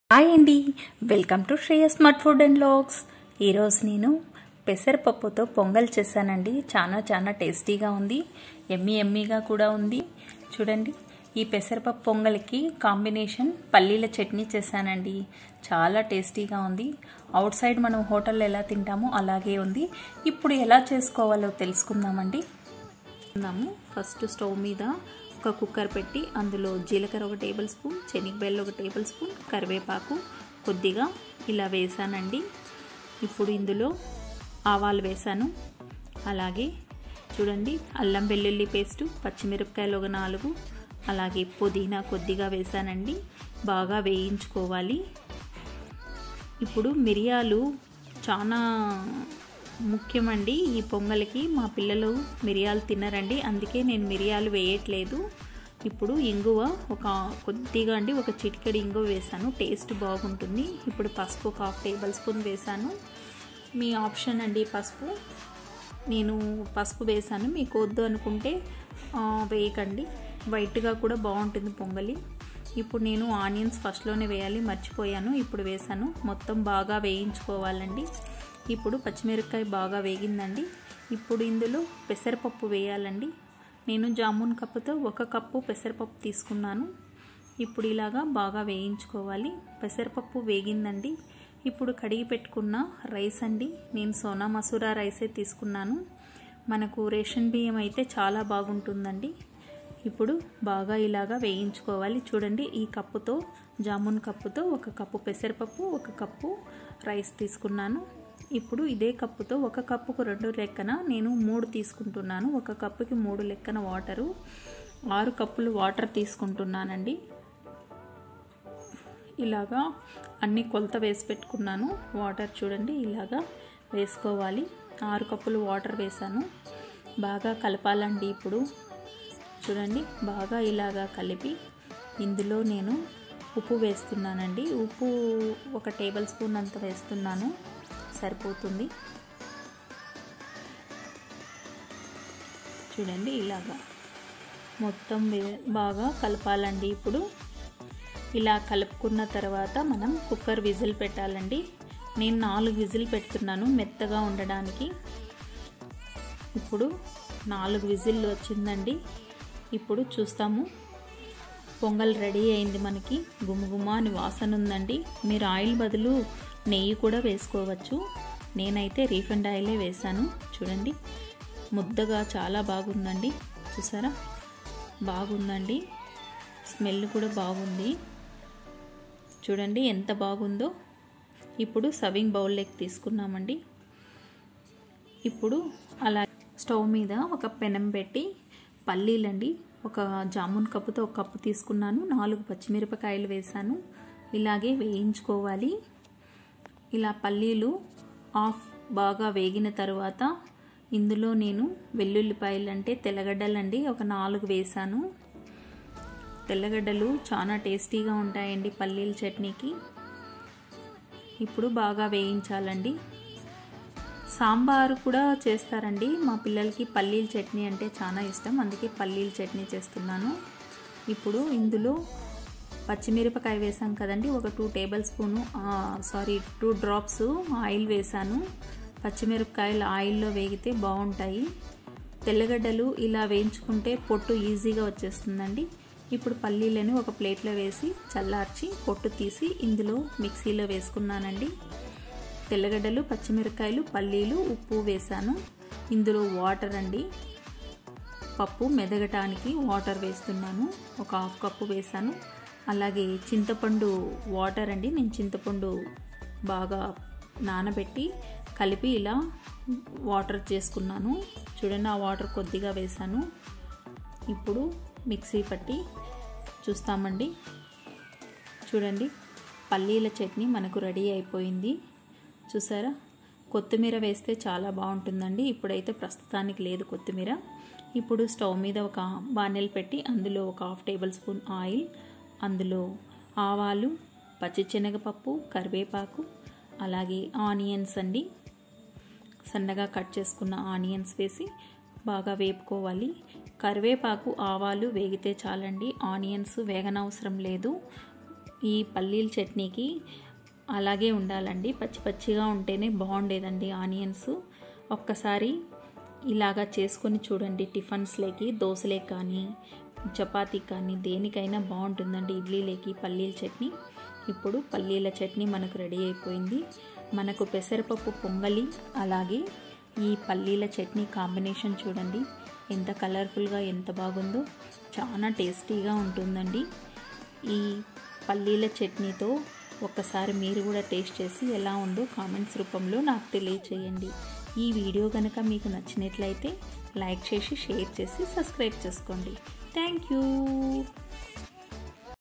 hi అండి welcome to Shreya smart food and vlogs ఈరోజు నేను పెసరపప్పుతో పొంగల్ చేశానండి చాలా చాలా టేస్టీగా ఉంది ఎమ్మి ఎమ్మిగా కూడా ఉంది చూడండి ఈ పెసరపప్పు పొంగల్కి కాంబినేషన్ పల్లీల చట్నీ చేశానండి చాలా టేస్టీగా ఉంది అవుట్ సైడ్ మనం హోటల్లో ఎలా తింటామో అలాగే ఉంది ఇప్పుడు ఎలా చేసుకోవాలో తెలుసుకుందామండి ఫస్ట్ స్టవ్ మీద ఒక కుక్కర్ పెట్టి అందులో జీలకర్ర ఒక టేబుల్ స్పూన్ శనగబెల్లు ఒక టేబుల్ స్పూన్ కరివేపాకు కొద్దిగా ఇలా వేసానండి ఇప్పుడు ఇందులో ఆవాలు వేసాను అలాగే చూడండి అల్లం వెల్లుల్లి పేస్టు పచ్చిమిరపకాయలు ఒక నాలుగు అలాగే పుదీనా కొద్దిగా వేసానండి బాగా వేయించుకోవాలి ఇప్పుడు మిరియాలు చాలా ముఖ్యమండి ఈ పొంగల్కి మా పిల్లలు మిరియాలు తినరండి అందుకే నేను మిరియాలు వేయట్లేదు ఇప్పుడు ఇంగువ ఒక కొద్దిగా అండి ఒక చిటికెడు ఇంగువ వేసాను టేస్ట్ బాగుంటుంది ఇప్పుడు పసుపు ఒక హాఫ్ టేబుల్ స్పూన్ వేసాను మీ ఆప్షన్ అండి పసుపు నేను పసుపు వేసాను మీకు వద్దు అనుకుంటే వేయకండి వైట్గా కూడా బాగుంటుంది పొంగలి ఇప్పుడు నేను ఆనియన్స్ ఫస్ట్లోనే వేయాలి మర్చిపోయాను ఇప్పుడు వేసాను మొత్తం బాగా వేయించుకోవాలండి ఇప్పుడు పచ్చిమిరపకాయ బాగా వేగిందండి ఇప్పుడు ఇందులో పెసరపప్పు వేయాలండి నేను జామున్ కప్పుతో ఒక కప్పు పెసరపప్పు తీసుకున్నాను ఇప్పుడు ఇలాగా బాగా వేయించుకోవాలి పెసరపప్పు వేగిందండి ఇప్పుడు కడిగి పెట్టుకున్న రైస్ అండి నేను సోనా మసూరా రైసే తీసుకున్నాను మనకు రేషన్ బియ్యం అయితే చాలా బాగుంటుందండి ఇప్పుడు బాగా ఇలాగా వేయించుకోవాలి చూడండి ఈ కప్పుతో జామున్ కప్పుతో ఒక కప్పు పెసరపప్పు ఒక కప్పు రైస్ తీసుకున్నాను ఇప్పుడు ఇదే కప్పుతో ఒక కప్పుకు రెండు లెక్కన నేను మూడు తీసుకుంటున్నాను ఒక కప్పుకి మూడు లెక్కన వాటరు ఆరు కప్పులు వాటర్ తీసుకుంటున్నానండి ఇలాగా అన్ని కొలత వేసి పెట్టుకున్నాను వాటర్ చూడండి ఇలాగా వేసుకోవాలి ఆరు కప్పులు వాటర్ వేసాను బాగా కలపాలండి ఇప్పుడు చూడండి బాగా ఇలాగా కలిపి ఇందులో నేను ఉప్పు వేస్తున్నానండి ఉప్పు ఒక టేబుల్ స్పూన్ అంత వేస్తున్నాను సరిపోతుంది చూడండి ఇలాగా మొత్తం బాగా కలపాలండి ఇప్పుడు ఇలా కలుపుకున్న తర్వాత మనం కుక్కర్ విజిల్ పెట్టాలండి నేను నాలుగు విజిల్ పెడుతున్నాను మెత్తగా ఉండడానికి ఇప్పుడు నాలుగు విజిల్లు వచ్చిందండి ఇప్పుడు చూస్తాము పొంగల్ రెడీ అయింది మనకి గుమగుమ అని వాసన ఉందండి మీరు ఆయిల్ బదులు నెయ్యి కూడా వేసుకోవచ్చు నేనైతే రీఫండ్ ఆయిలే వేసాను చూడండి ముద్దగా చాలా బాగుందండి చూసారా బాగుందండి స్మెల్ కూడా బాగుంది చూడండి ఎంత బాగుందో ఇప్పుడు సర్వింగ్ బౌల్లోకి తీసుకున్నామండి ఇప్పుడు అలా స్టవ్ మీద ఒక పెనం పెట్టి పల్లీలండి ఒక జామున్ కప్పుతో ఒక కప్పు తీసుకున్నాను నాలుగు పచ్చిమిరపకాయలు వేసాను ఇలాగే వేయించుకోవాలి ఇలా పల్లీలు ఆఫ్ బాగా వేగిన తర్వాత ఇందులో నేను వెల్లుల్లిపాయలు అంటే తెల్లగడ్డలండి ఒక నాలుగు వేసాను తెల్లగడ్డలు చాలా టేస్టీగా ఉంటాయండి పల్లీల చట్నీకి ఇప్పుడు బాగా వేయించాలండి సాంబారు కూడా చేస్తారండి మా పిల్లలకి పల్లీల చట్నీ అంటే చాలా ఇష్టం అందుకే పల్లీల చట్నీ చేస్తున్నాను ఇప్పుడు ఇందులో పచ్చిమిరపకాయ వేసాం కదండి ఒక two table spoon sorry two drops oil వేసాను పచ్చిమిరపకాయలు ఆయిల్లో వేగితే బాగుంటాయి తెల్లగడ్డలు ఇలా వేయించుకుంటే పొట్టు ఈజీగా వచ్చేస్తుందండి ఇప్పుడు పల్లీలను ఒక ప్లేట్లో వేసి చల్లార్చి పొట్టు తీసి ఇందులో మిక్సీలో వేసుకున్నానండి తెల్లగడ్డలు పచ్చిమిరకాయలు పల్లీలు ఉప్పు వేసాను ఇందులో వాటర్ అండి పప్పు మెదగటానికి వాటర్ వేస్తున్నాను ఒక హాఫ్ కప్పు వేసాను అలాగే చింతపండు వాటర్ అండి నేను చింతపండు బాగా నానబెట్టి కలిపి ఇలా వాటర్ చేసుకున్నాను చూడండి ఆ వాటర్ కొద్దిగా వేసాను ఇప్పుడు మిక్సీ పట్టి చూస్తామండి చూడండి పల్లీల చట్నీ మనకు రెడీ అయిపోయింది చూసారా కొత్తిమీర వేస్తే చాలా బాగుంటుందండి ఇప్పుడైతే ప్రస్తుతానికి లేదు కొత్తిమీర ఇప్పుడు స్టవ్ మీద ఒక బాణెలు పెట్టి అందులో ఒక హాఫ్ టేబుల్ స్పూన్ ఆయిల్ అందులో ఆవాలు పచ్చిశనగపప్పు కరివేపాకు అలాగే ఆనియన్స్ అండి సన్నగా కట్ చేసుకున్న ఆనియన్స్ వేసి బాగా వేపుకోవాలి కరివేపాకు ఆవాలు వేగితే చాలండి ఆనియన్స్ వేగనవసరం లేదు ఈ పల్లీల చట్నీకి అలాగే ఉండాలండి పచ్చి పచ్చిగా ఉంటేనే బాగుండేదండి ఆనియన్స్ ఒక్కసారి ఇలాగా చేసుకొని చూడండి టిఫిన్స్లోకి దోశలేకి కానీ చపాతీ కానీ దేనికైనా బాగుంటుందండి ఇడ్లీలోకి పల్లీల చట్నీ ఇప్పుడు పల్లీల చట్నీ మనకు రెడీ అయిపోయింది మనకు పెసరపప్పు పొంగలి అలాగే ఈ పల్లీల చట్నీ కాంబినేషన్ చూడండి ఎంత కలర్ఫుల్గా ఎంత బాగుందో చాలా టేస్టీగా ఉంటుందండి ఈ పల్లీల చట్నీతో ఒక్కసారి మీరు కూడా టేస్ట్ చేసి ఎలా ఉందో కామెంట్స్ రూపంలో నాకు తెలియచేయండి ఈ వీడియో కనుక మీకు నచ్చినట్లయితే లైక్ చేసి షేర్ చేసి సబ్స్క్రైబ్ చేసుకోండి థ్యాంక్ యూ